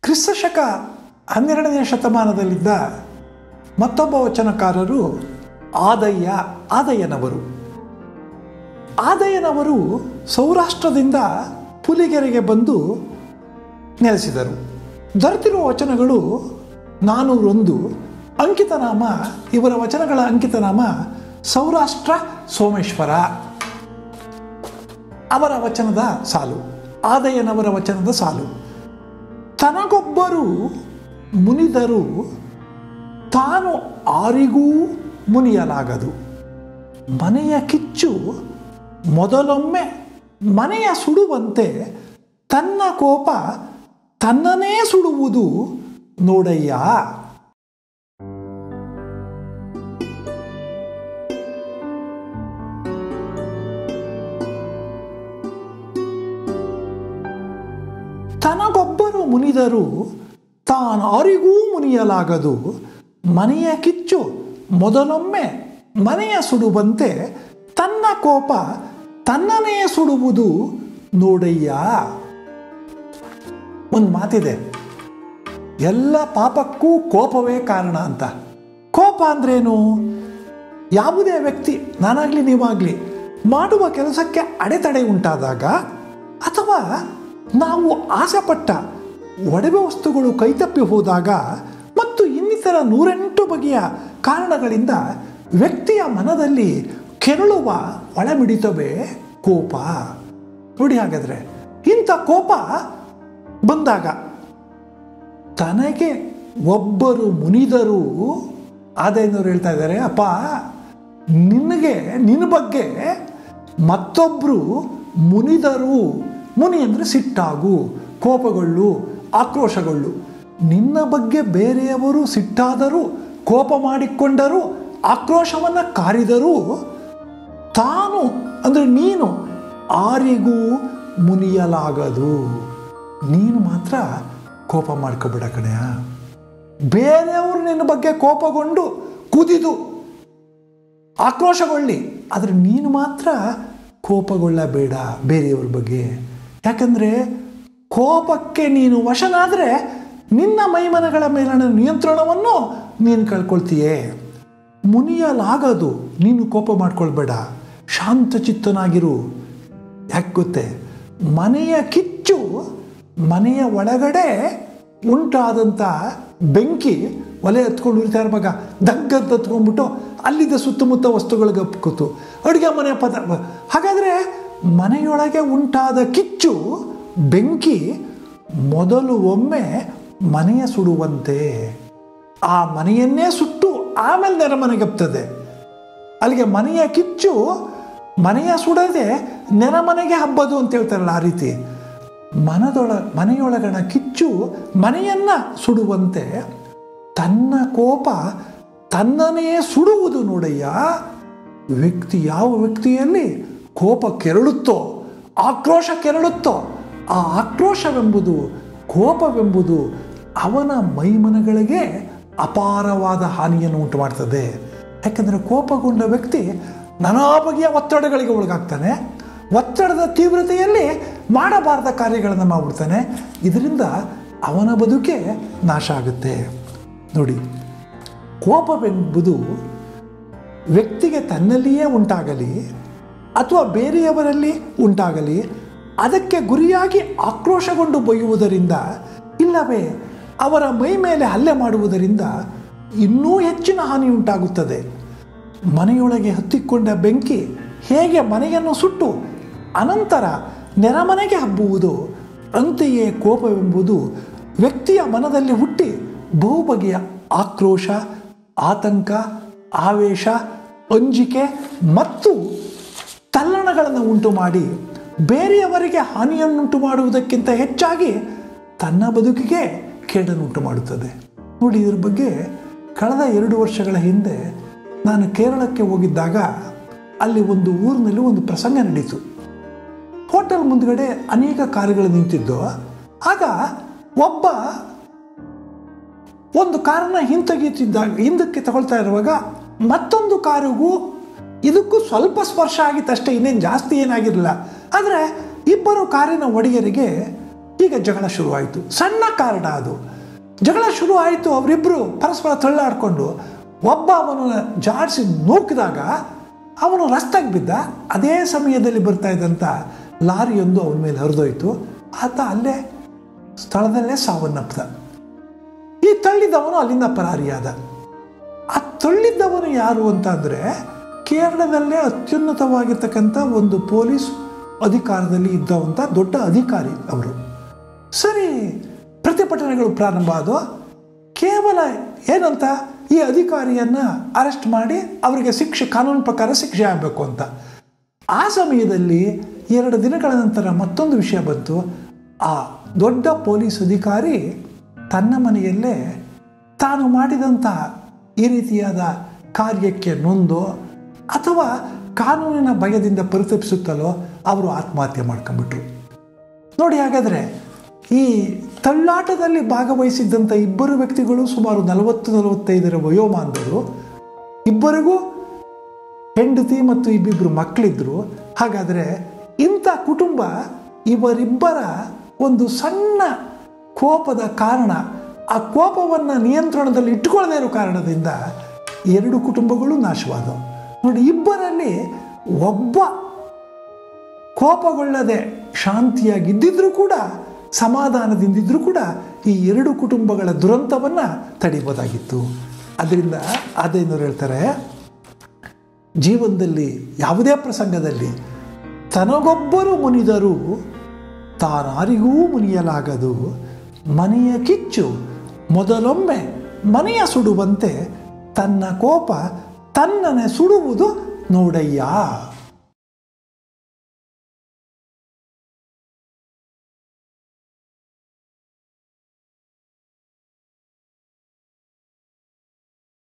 ಕ್ರಿಸ್ತಶಕ ಹನ್ನೆರಡನೇ ಶತಮಾನದಲ್ಲಿದ್ದ ಮತ್ತೊಬ್ಬ ವಚನಕಾರರು ಆದಯ್ಯ ಆದಯ್ಯನವರು ಆದಯ್ಯನವರು ಸೌರಾಷ್ಟ್ರದಿಂದ ಪುಲಿಗೆರೆಗೆ ಬಂದು ನೆಲೆಸಿದರು ದೊರೆತಿರುವ ವಚನಗಳು ನಾನೂರೊಂದು ಅಂಕಿತನಾಮ ಇವರ ವಚನಗಳ ಅಂಕಿತನಾಮ ಸೌರಾಷ್ಟ್ರ ಸೋಮೇಶ್ವರ ಅವರ ವಚನದ ಸಾಲು ಆದಯ್ಯನವರ ವಚನದ ಸಾಲು ತನಗೊಬ್ಬರು ಮುನಿದರು ತಾನು ಆರಿಗೂ ಮುನಿಯಲಾಗದು ಮನೆಯ ಕಿಚ್ಚು ಮೊದಲೊಮ್ಮೆ ಮನೆಯ ಸುಡುವಂತೆ ತನ್ನ ಕೋಪ ತನ್ನನೇ ಸುಡುವುದು ನೋಡಯ್ಯ ತನಗೊಬ್ಬರು ಮುನಿದರು ತಾನಾರಿಗೂ ಮುನಿಯಲಾಗದು ಮನೆಯ ಕಿಚ್ಚು ಮೊದಲೊಮ್ಮೆ ಮನೆಯ ಸುಡುವಂತೆ ತನ್ನ ಕೋಪ ತನ್ನನೇ ಸುಡುವುದು ನೋಡಯ್ಯ ಒಂದು ಮಾತಿದೆ ಎಲ್ಲ ಪಾಪಕ್ಕೂ ಕೋಪವೇ ಕಾರಣ ಅಂತ ಕೋಪ ಅಂದ್ರೇನು ಯಾವುದೇ ವ್ಯಕ್ತಿ ನಾನಾಗಲಿ ನೀವಾಗಲಿ ಮಾಡುವ ಕೆಲಸಕ್ಕೆ ಅಡೆತಡೆ ಉಂಟಾದಾಗ ಅಥವಾ ನಾವು ಆಸೆಪಟ್ಟ ಒಡವೆ ವಸ್ತುಗಳು ಕೈತಪ್ಪಿ ಹೋದಾಗ ಮತ್ತು ಇನ್ನಿತರ ನೂರೆಂಟು ಬಗೆಯ ಕಾರಣಗಳಿಂದ ವ್ಯಕ್ತಿಯ ಮನದಲ್ಲಿ ಕೆರಳುವ ಒಳಮಿಡಿತವೇ ಕೋಪ ನೋಡಿ ಹಾಗಾದ್ರೆ ಇಂಥ ಕೋಪ ಬಂದಾಗ ತನಗೆ ಒಬ್ಬರು ಮುನಿದರು ಆದಾಯನವ್ರು ಹೇಳ್ತಾ ಇದ್ದಾರೆ ಅಪ್ಪ ನಿನಗೆ ನಿನ್ನ ಬಗ್ಗೆ ಮತ್ತೊಬ್ಬರು ಮುನಿದರು ಮುನಿ ಅಂದರೆ ಸಿಟ್ಟಾಗು ಕೋಪಗೊಳ್ಳು ಆಕ್ರೋಶಗೊಳ್ಳು ನಿನ್ನ ಬಗ್ಗೆ ಬೇರೆಯವರು ಸಿಟ್ಟಾದರೂ ಕೋಪ ಮಾಡಿಕೊಂಡರೂ ಆಕ್ರೋಶವನ್ನು ಕಾರಿದರೂ ತಾನು ಅಂದರೆ ನೀನು ಆರಿಗೂ ಮುನಿಯಲಾಗದು ನೀನು ಮಾತ್ರ ಕೋಪ ಮಾಡ್ಕೋಬೇಡ ಕಣೆಯ ಬೇರೆಯವರು ನಿನ್ನ ಬಗ್ಗೆ ಕೋಪಗೊಂಡು ಕುದಿದು ಆಕ್ರೋಶಗೊಳ್ಳಿ ಆದರೆ ನೀನು ಮಾತ್ರ ಕೋಪಗೊಳ್ಳಬೇಡ ಬೇರೆಯವ್ರ ಬಗ್ಗೆ ಯಾಕಂದರೆ ಕೋಪಕ್ಕೆ ನೀನು ವಶನಾದರೆ ನಿನ್ನ ಮೈಮನಗಳ ಮೇಲಿನ ನಿಯಂತ್ರಣವನ್ನು ನೀನು ಕಳ್ಕೊಳ್ತೀಯೇ ಮುನಿಯಲಾಗದು ನೀನು ಕೋಪ ಮಾಡ್ಕೊಳ್ಬೇಡ ಶಾಂತಚಿತ್ತನಾಗಿರು ಯಾಕೆ ಗೊತ್ತೇ ಮನೆಯ ಕಿಚ್ಚು ಮನೆಯ ಒಳಗಡೆ ಉಂಟಾದಂಥ ಬೆಂಕಿ ಒಲೆ ಹತ್ಕೊಂಡು ಉರಿತಾ ಇರುವಾಗ ದಗ್ಗಂತ ಹತ್ಕೊಂಡ್ಬಿಟ್ಟು ಅಲ್ಲಿದ್ದ ಸುತ್ತಮುತ್ತ ವಸ್ತುಗಳಿಗೆ ಕೂತು ಅಡುಗೆ ಮನೆ ಪದ ಹಾಗಾದರೆ ಮನೆಯೊಳಗೆ ಉಂಟಾದ ಕಿಚ್ಚು ಬೆಂಕಿ ಮೊದಲು ಒಮ್ಮೆ ಮನೆಯ ಸುಡುವಂತೆ ಆ ಮನೆಯನ್ನೇ ಸುಟ್ಟು ಆಮೇಲೆ ನೆರೆಮನೆಗಪ್ತದೆ ಅಲ್ಲಿಗೆ ಮನೆಯ ಕಿಚ್ಚು ಮನೆಯ ಸುಡದೆ ನೆರೆಮನೆಗೆ ಹಬ್ಬದು ಅಂತ ಹೇಳ್ತಾರಲ್ಲ ಆ ರೀತಿ ಮನದೊಳ ಮನೆಯೊಳಗಣ ಕಿಚ್ಚು ಮನೆಯನ್ನ ಸುಡುವಂತೆ ತನ್ನ ಕೋಪ ತನ್ನನೇ ಸುಡುವುದು ನೋಡಯ್ಯ ವ್ಯಕ್ತಿ ಯಾವ ವ್ಯಕ್ತಿಯಲ್ಲಿ ಕೋಪ ಕೆರಳುತ್ತೋ ಆಕ್ರೋಶ ಕೆರಳುತ್ತೋ ಆ ಆಕ್ರೋಶವೆಂಬುದು ಕೋಪವೆಂಬುದು ಅವನ ಮೈಮನಗಳಿಗೆ ಅಪಾರವಾದ ಹಾನಿಯನ್ನು ಉಂಟು ಮಾಡ್ತದೆ ಯಾಕೆಂದರೆ ಕೋಪಗೊಂಡ ವ್ಯಕ್ತಿ ನಾನಾ ಬಗೆಯ ಒತ್ತಡಗಳಿಗೆ ಒಳಗಾಗ್ತಾನೆ ಒತ್ತಡದ ತೀವ್ರತೆಯಲ್ಲಿ ಮಾಡಬಾರದ ಕಾರ್ಯಗಳನ್ನು ಮಾಡಿಬಿಡ್ತಾನೆ ಇದರಿಂದ ಅವನ ಬದುಕೆ ನಾಶ ಆಗುತ್ತೆ ನೋಡಿ ಕೋಪವೆಂಬುದು ವ್ಯಕ್ತಿಗೆ ತನ್ನಲ್ಲಿಯೇ ಉಂಟಾಗಲಿ ಅಥವಾ ಬೇರೆಯವರಲ್ಲಿ ಉಂಟಾಗಲಿ ಅದಕ್ಕೆ ಗುರಿಯಾಗಿ ಆಕ್ರೋಶಗೊಂಡು ಬೊಯ್ಯುವುದರಿಂದ ಇಲ್ಲವೇ ಅವರ ಮೈ ಮೇಲೆ ಹಲ್ಲೆ ಮಾಡುವುದರಿಂದ ಇನ್ನೂ ಹೆಚ್ಚಿನ ಹಾನಿ ಉಂಟಾಗುತ್ತದೆ ಮನೆಯೊಳಗೆ ಹತ್ತಿಕೊಂಡ ಬೆಂಕಿ ಹೇಗೆ ಮನೆಯನ್ನು ಸುಟ್ಟು ಅನಂತರ ನೆರಮನೆಗೆ ಹಬ್ಬುವುದು ಅಂತೆಯೇ ಕೋಪವೆಂಬುದು ವ್ಯಕ್ತಿಯ ಮನದಲ್ಲಿ ಹುಟ್ಟಿ ಬಹುಬಗೆಯ ಆಕ್ರೋಶ ಆತಂಕ ಆವೇಶ ಅಂಜಿಕೆ ಮತ್ತು ತಲ್ಲಣಗಳನ್ನು ಉಂಟು ಮಾಡಿ ಬೇರೆಯವರಿಗೆ ಹಾನಿಯನ್ನುಂಟು ಮಾಡುವುದಕ್ಕಿಂತ ಹೆಚ್ಚಾಗಿ ತನ್ನ ಬದುಕಿಗೆ ಕೇಡನ್ನುಂಟು ಮಾಡುತ್ತದೆ ನೋಡಿ ಇದ್ರ ಬಗ್ಗೆ ಕಳೆದ ಎರಡು ವರ್ಷಗಳ ಹಿಂದೆ ನಾನು ಕೇರಳಕ್ಕೆ ಹೋಗಿದ್ದಾಗ ಅಲ್ಲಿ ಒಂದು ಊರಿನಲ್ಲಿ ಒಂದು ಪ್ರಸಂಗ ನಡೀತು ಹೋಟೆಲ್ ಮುಂದ್ಗಡೆ ಅನೇಕ ಕಾರುಗಳು ನಿಂತಿದ್ದು ಆಗ ಒಬ್ಬ ಒಂದು ಕಾರನ್ನ ಹಿಂತೆಗೀತಿದ್ದಾಗ ಹಿಂದಕ್ಕೆ ತಗೊಳ್ತಾ ಇರುವಾಗ ಮತ್ತೊಂದು ಕಾರಿಗೂ ಇದಕ್ಕೂ ಸ್ವಲ್ಪ ಸ್ಪರ್ಶ ಆಗಿತ್ತಷ್ಟೇ ಇನ್ನೇನು ಜಾಸ್ತಿ ಏನಾಗಿರಲಿಲ್ಲ ಆದರೆ ಇಬ್ಬರು ಕಾರಿನ ಒಡೆಯರಿಗೆ ಈಗ ಜಗಳ ಶುರುವಾಯಿತು ಸಣ್ಣ ಕಾರಣ ಅದು ಜಗಳ ಶುರು ಆಯಿತು ಅವರಿಬ್ಬರು ಪರಸ್ಪರ ತಳ್ಳಾಡಿಕೊಂಡು ಒಬ್ಬ ಅವನನ್ನು ಜಾಡಿಸಿ ನೂಕಿದಾಗ ಅವನು ರಸ್ತೆಗೆ ಬಿದ್ದ ಅದೇ ಸಮಯದಲ್ಲಿ ಬರ್ತಾ ಇದ್ದಂಥ ಲಾರಿಯೊಂದು ಅವನ ಮೇಲೆ ಹರಿದೋಯ್ತು ಆತ ಅಲ್ಲೇ ಸ್ಥಳದಲ್ಲೇ ಸಾವನ್ನಪ್ಪಿದ ಈ ತಳ್ಳಿದವನು ಅಲ್ಲಿಂದ ಪರಾರಿಯಾದ ಆ ತಳ್ಳಿದ್ದವನು ಯಾರು ಅಂತ ಅಂದರೆ ಕೇರಳದಲ್ಲೇ ಅತ್ಯುನ್ನತವಾಗಿರ್ತಕ್ಕಂಥ ಒಂದು ಪೊಲೀಸ್ ಅಧಿಕಾರದಲ್ಲಿ ಇದ್ದವಂಥ ದೊಡ್ಡ ಅಧಿಕಾರಿ ಅವರು ಸರಿ ಪ್ರತಿಭಟನೆಗಳು ಪ್ರಾರಂಭ ಆದವು ಕೇವಲ ಏನಂತ ಈ ಅಧಿಕಾರಿಯನ್ನು ಅರೆಸ್ಟ್ ಮಾಡಿ ಅವರಿಗೆ ಶಿಕ್ಷೆ ಕಾನೂನು ಪ್ರಕಾರ ಶಿಕ್ಷೆ ಆಗಬೇಕು ಅಂತ ಆ ಸಮಯದಲ್ಲಿ ಎರಡು ದಿನಗಳ ನಂತರ ಮತ್ತೊಂದು ವಿಷಯ ಬಂತು ಆ ದೊಡ್ಡ ಪೊಲೀಸ್ ಅಧಿಕಾರಿ ತನ್ನ ಮನೆಯಲ್ಲೇ ತಾನು ಮಾಡಿದಂಥ ಈ ರೀತಿಯಾದ ಕಾರ್ಯಕ್ಕೆ ನೊಂದು ಅಥವಾ ಕಾನೂನಿನ ಭಯದಿಂದ ಪರಿತಪಿಸುತ್ತಲೋ ಅವರು ಆತ್ಮಹತ್ಯೆ ಮಾಡ್ಕೊಂಡ್ಬಿಟ್ರು ನೋಡಿ ಹಾಗಾದರೆ ಈ ತಳ್ಳಾಟದಲ್ಲಿ ಭಾಗವಹಿಸಿದ್ದಂಥ ಇಬ್ಬರು ವ್ಯಕ್ತಿಗಳು ಸುಮಾರು ನಲವತ್ತು ನಲವತ್ತೈದರ ವಯೋಮಾನದವರು ಇಬ್ಬರಿಗೂ ಹೆಂಡತಿ ಮತ್ತು ಇಬ್ಬಿಬ್ಬರು ಮಕ್ಕಳಿದ್ರು ಹಾಗಾದರೆ ಇಂಥ ಕುಟುಂಬ ಇವರಿಬ್ಬರ ಒಂದು ಸಣ್ಣ ಕೋಪದ ಕಾರಣ ಆ ಕೋಪವನ್ನು ನಿಯಂತ್ರಣದಲ್ಲಿ ಇಟ್ಟುಕೊಳ್ಳದೇ ಇರೋ ಕಾರಣದಿಂದ ಎರಡು ಕುಟುಂಬಗಳು ನಾಶವಾದವು ನೋಡಿ ಇಬ್ಬರಲ್ಲಿ ಒಬ್ಬ ಕೋಪಗೊಳ್ಳದೆ ಶಾಂತಿಯಾಗಿದ್ದಿದ್ರೂ ಕೂಡ ಸಮಾಧಾನದಿಂದಿದ್ರೂ ಕೂಡ ಈ ಎರಡು ಕುಟುಂಬಗಳ ದುರಂತವನ್ನು ತಡಿಬೋದಾಗಿತ್ತು ಅದರಿಂದ ಅದೇನರು ಹೇಳ್ತಾರೆ ಜೀವನದಲ್ಲಿ ಯಾವುದೇ ಪ್ರಸಂಗದಲ್ಲಿ ತನಗೊಬ್ಬರು ಮುನಿದರೂ ತಾನಾರಿಗೂ ಮುನಿಯಲಾಗದು ಮನೆಯ ಕಿಚ್ಚು ಮೊದಲೊಮ್ಮೆ ಮನೆಯ ಸುಡುವಂತೆ ತನ್ನ ಕೋಪ ತನ್ನನೆ ಸುಡುವುದು ನೋಡಯ್ಯ